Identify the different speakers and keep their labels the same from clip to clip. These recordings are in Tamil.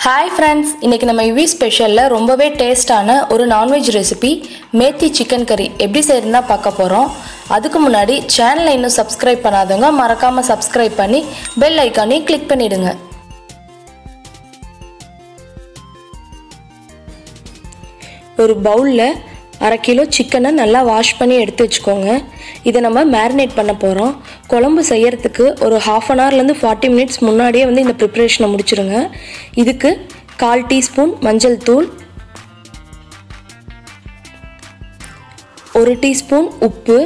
Speaker 1: ஹாய் ஃப்ரெண்ட்ஸ் இன்றைக்கி நம்ம இவி ஸ்பெஷலில் ரொம்பவே டேஸ்டான ஒரு நான்வெஜ் ரெசிபி மேத்தி சிக்கன் கறி எப்படி செய்யறதுனா பார்க்க போகிறோம் அதுக்கு முன்னாடி சேனலை இன்னும் சப்ஸ்கிரைப் பண்ணாதவங்க மறக்காமல் சப்ஸ்கிரைப் பண்ணி பெல் ஐக்கானையும் கிளிக் பண்ணிடுங்க ஒரு பவுலில் அரை கிலோ சிக்கனை நல்லா வாஷ் பண்ணி எடுத்து வச்சுக்கோங்க இதை நம்ம மேரினேட் பண்ண போகிறோம் குழம்பு செய்யறதுக்கு ஒரு ஹாஃப் அன் ஹவர்லேருந்து ஃபார்ட்டி மினிட்ஸ் முன்னாடியே வந்து இந்த ப்ரிப்ரேஷனை முடிச்சிடுங்க இதுக்கு கால் டீஸ்பூன் மஞ்சள் தூள் ஒரு டீஸ்பூன் உப்பு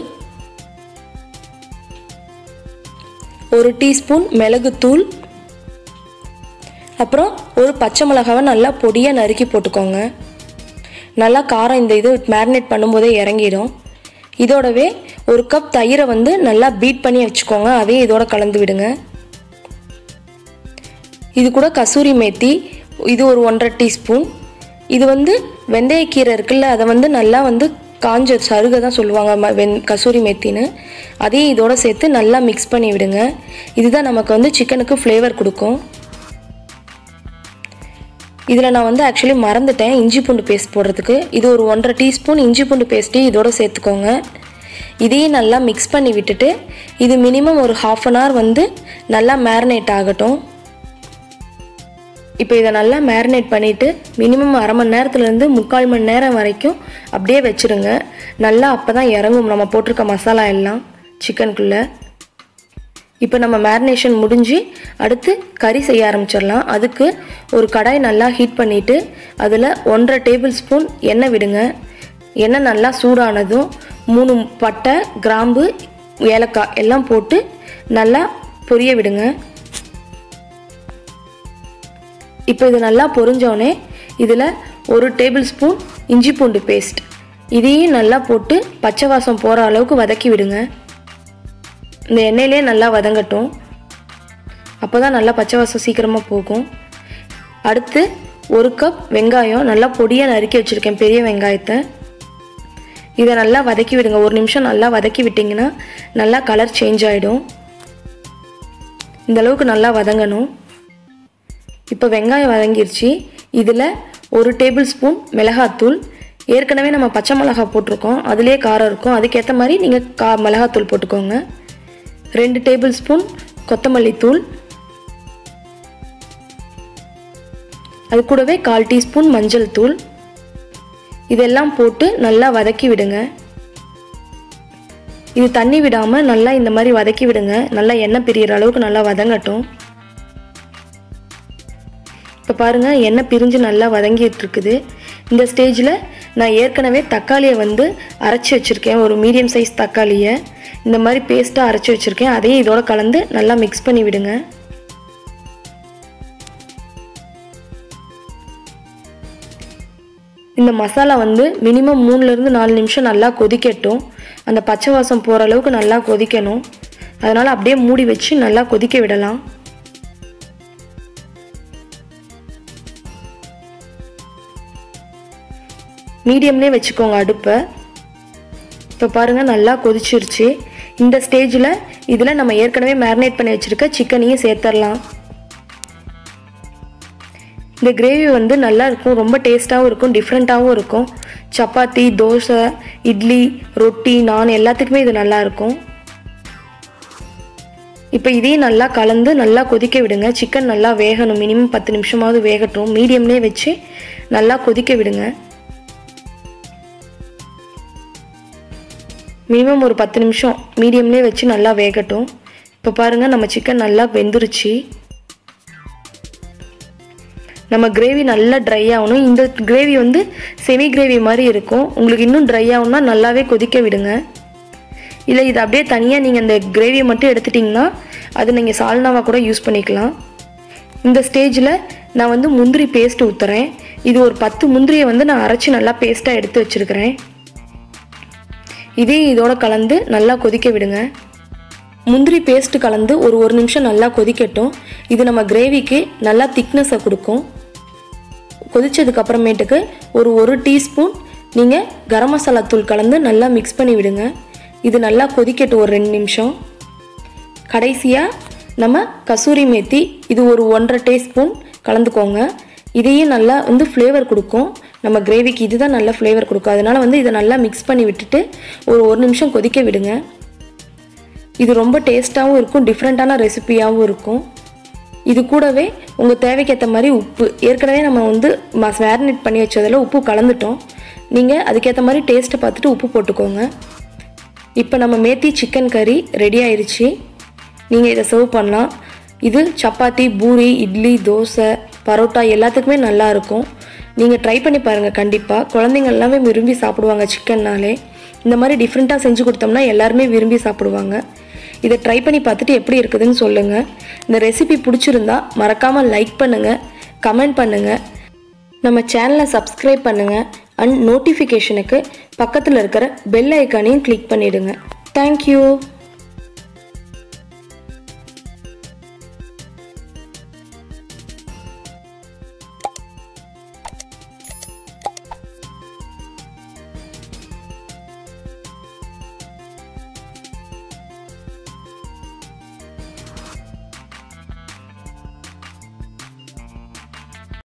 Speaker 1: ஒரு டீஸ்பூன் மிளகுத்தூள் அப்புறம் ஒரு பச்சை மிளகாவை நல்லா பொடியாக நறுக்கி போட்டுக்கோங்க நல்லா காரம் இந்த இது மேரினேட் பண்ணும்போதே இறங்கிடும் இதோடவே ஒரு கப் தயிரை வந்து நல்லா பீட் பண்ணி வச்சுக்கோங்க அதையும் இதோட கலந்து விடுங்க இது கூட கசூரி மேத்தி இது ஒரு ஒன்றரை டீஸ்பூன் இது வந்து வெந்தயக்கீரை இருக்குல்ல அதை வந்து நல்லா வந்து காஞ்ச சருகை தான் சொல்லுவாங்க ம- வெந் கசூரி மேத்தின்னு அதையும் இதோட சேர்த்து நல்லா மிக்ஸ் பண்ணி விடுங்க இதுதான் நமக்கு வந்து சிக்கனுக்கு ஃப்ளேவர் கொடுக்கும் இதில் நான் வந்து ஆக்சுவலி மறந்துட்டேன் இஞ்சி பூண்டு பேஸ்ட் போடுறதுக்கு இது ஒரு ஒன்றரை டீஸ்பூன் இஞ்சி பூண்டு பேஸ்ட்டையும் இதோட சேர்த்துக்கோங்க இதையும் நல்லா மிக்ஸ் பண்ணி விட்டுட்டு இது மினிமம் ஒரு ஹாஃப் அன் ஹவர் வந்து நல்லா மேரினேட் ஆகட்டும் இப்போ இதை நல்லா மேரினேட் பண்ணிவிட்டு மினிமம் அரை மணி நேரத்துலேருந்து முக்கால் மணி நேரம் வரைக்கும் அப்படியே வச்சுருங்க நல்லா அப்போ தான் இறங்கும் நம்ம போட்டிருக்க மசாலா எல்லாம் சிக்கனுக்குள்ளே இப்போ நம்ம மேரினேஷன் முடிஞ்சு அடுத்து கறி செய்ய ஆரம்பிச்சிடலாம் அதுக்கு ஒரு கடாய் நல்லா ஹீட் பண்ணிவிட்டு அதில் ஒன்றரை டேபிள் ஸ்பூன் எண்ணெய் விடுங்க எண்ணெய் நல்லா சூடானதும் மூணு பட்டை கிராம்பு ஏலக்காய் எல்லாம் போட்டு நல்லா பொரிய விடுங்க இப்போ இது நல்லா பொரிஞ்சோடனே இதில் ஒரு டேபிள் ஸ்பூன் இஞ்சி பூண்டு பேஸ்ட் இதையும் நல்லா போட்டு பச்சை வாசம் போகிற அளவுக்கு வதக்கி விடுங்க இந்த எண்ணெயிலே நல்லா வதங்கட்டும் அப்போ தான் நல்லா பச்சை வாசம் சீக்கிரமாக போகும் அடுத்து ஒரு கப் வெங்காயம் நல்லா பொடியாக நறுக்கி வச்சுருக்கேன் பெரிய வெங்காயத்தை இதை நல்லா வதக்கி விடுங்க ஒரு நிமிஷம் நல்லா வதக்கி விட்டிங்கன்னா நல்லா கலர் சேஞ்ச் ஆகிடும் இந்த அளவுக்கு நல்லா வதங்கணும் இப்போ வெங்காயம் வதங்கிருச்சு இதில் ஒரு டேபிள் ஸ்பூன் மிளகாத்தூள் ஏற்கனவே நம்ம பச்சை மிளகா போட்டிருக்கோம் அதுலேயே காரம் இருக்கும் அதுக்கேற்ற மாதிரி நீங்கள் கா மிளகாத்தூள் போட்டுக்கோங்க ரெண்டு டேபிள் ஸ்பூன் கொத்தமல்லி தூள் அது கூடவே கால் டீஸ்பூன் மஞ்சள் தூள் இதெல்லாம் போட்டு நல்லா வதக்கி விடுங்க இது தண்ணி விடாமல் நல்லா இந்த மாதிரி வதக்கி விடுங்க நல்லா எண்ணெய் பிரியிற அளவுக்கு நல்லா வதங்கட்டும் இப்போ பாருங்கள் எண்ணெய் பிரிஞ்சு நல்லா வதங்கிட்டு இருக்குது இந்த ஸ்டேஜில் நான் ஏற்கனவே தக்காளியை வந்து அரைச்சி வச்சுருக்கேன் ஒரு மீடியம் சைஸ் தக்காளியை இந்த மாதிரி பேஸ்ட்டாக அரைச்சி வச்சுருக்கேன் அதையும் இதோட கலந்து நல்லா மிக்ஸ் பண்ணி விடுங்க இந்த மசாலா வந்து மினிமம் மூணுலேருந்து நாலு நிமிஷம் நல்லா கொதிக்கட்டும் அந்த பச்சை வாசம் போகிற அளவுக்கு நல்லா கொதிக்கணும் அதனால் அப்படியே மூடி வச்சு நல்லா கொதிக்க விடலாம் மீடியம்லேயே வச்சுக்கோங்க அடுப்பை இப்போ பாருங்கள் நல்லா கொதிச்சிருச்சு இந்த ஸ்டேஜில் இதில் நம்ம ஏற்கனவே மேரினேட் பண்ணி வச்சுருக்க சிக்கனையும் சேர்த்துடலாம் இந்த கிரேவி வந்து நல்லா இருக்கும் ரொம்ப டேஸ்ட்டாகவும் இருக்கும் டிஃப்ரெண்ட்டாகவும் இருக்கும் சப்பாத்தி தோசை இட்லி ரொட்டி நான் எல்லாத்துக்குமே இது நல்லா இருக்கும் இப்போ இதையும் நல்லா கலந்து நல்லா கொதிக்க விடுங்க சிக்கன் நல்லா வேகணும் மினிமம் பத்து நிமிஷமாவது வேகட்டும் மீடியம்லேயே வச்சு நல்லா கொதிக்க விடுங்க மினிமம் ஒரு பத்து நிமிஷம் மீடியம்லேயே வச்சு நல்லா வேகட்டும் இப்போ பாருங்கள் நம்ம சிக்கன் நல்லா வெந்துருச்சு நம்ம கிரேவி நல்லா ட்ரை ஆகணும் இந்த கிரேவி வந்து செமி கிரேவி மாதிரி இருக்கும் உங்களுக்கு இன்னும் ட்ரை ஆகணும்னா நல்லாவே கொதிக்க விடுங்க இல்லை இது அப்படியே தனியாக நீங்கள் இந்த கிரேவியை மட்டும் எடுத்துட்டிங்கன்னா அது நீங்கள் சால்னாவாக கூட யூஸ் பண்ணிக்கலாம் இந்த ஸ்டேஜில் நான் வந்து முந்திரி பேஸ்ட் ஊற்றுறேன் இது ஒரு பத்து முந்திரியை வந்து நான் அரைச்சி நல்லா பேஸ்ட்டாக எடுத்து வச்சுருக்கிறேன் இதையும் இதோட கலந்து நல்லா கொதிக்க விடுங்க முந்திரி பேஸ்ட் கலந்து ஒரு ஒரு நிமிஷம் நல்லா கொதிக்கட்டும் இது நம்ம கிரேவிக்கு நல்லா திக்னஸை கொடுக்கும் கொதிச்சதுக்கு அப்புறமேட்டுக்கு ஒரு ஒரு டீஸ்பூன் நீங்கள் கரம் மசாலா தூள் கலந்து நல்லா மிக்ஸ் பண்ணி விடுங்க இது நல்லா கொதிக்கட்டும் ஒரு ரெண்டு நிமிஷம் கடைசியாக நம்ம கசூரி மேத்தி இது ஒரு ஒன்றரை டீஸ்பூன் கலந்துக்கோங்க இதையும் நல்லா வந்து ஃப்ளேவர் கொடுக்கும் நம்ம கிரேவிக்கு இதுதான் நல்ல ஃப்ளேவர் கொடுக்கும் அதனால் வந்து இதை நல்லா மிக்ஸ் பண்ணி விட்டுட்டு ஒரு ஒரு நிமிஷம் கொதிக்க விடுங்க இது ரொம்ப டேஸ்ட்டாகவும் இருக்கும் டிஃப்ரெண்ட்டான ரெசிபியாகவும் இருக்கும் இது கூடவே உங்கள் தேவைக்கேற்ற மாதிரி உப்பு ஏற்கனவே நம்ம வந்து மேரினேட் பண்ணி வச்சதில் உப்பு கலந்துட்டோம் நீங்கள் அதுக்கேற்ற மாதிரி டேஸ்ட்டை பார்த்துட்டு உப்பு போட்டுக்கோங்க இப்போ நம்ம மேத்தி சிக்கன் கறி ரெடி ஆயிடுச்சு நீங்கள் இதை சர்வ் பண்ணலாம் இது சப்பாத்தி பூரி இட்லி தோசை பரோட்டா எல்லாத்துக்குமே நல்லா இருக்கும் நீங்கள் ட்ரை பண்ணி பாருங்கள் கண்டிப்பாக குழந்தைங்க எல்லாமே விரும்பி சாப்பிடுவாங்க சிக்கன்னாலே இந்த மாதிரி டிஃப்ரெண்ட்டாக செஞ்சு கொடுத்தோம்னா எல்லாருமே விரும்பி சாப்பிடுவாங்க இதை ட்ரை பண்ணி பார்த்துட்டு எப்படி இருக்குதுன்னு சொல்லுங்கள் இந்த ரெசிபி பிடிச்சிருந்தா மறக்காமல் லைக் பண்ணுங்கள் கமெண்ட் பண்ணுங்கள் நம்ம சேனலை சப்ஸ்கிரைப் பண்ணுங்கள் அண்ட் நோட்டிஃபிகேஷனுக்கு பக்கத்தில் இருக்கிற பெல் ஐக்கானையும் கிளிக் பண்ணிவிடுங்க தேங்க்யூ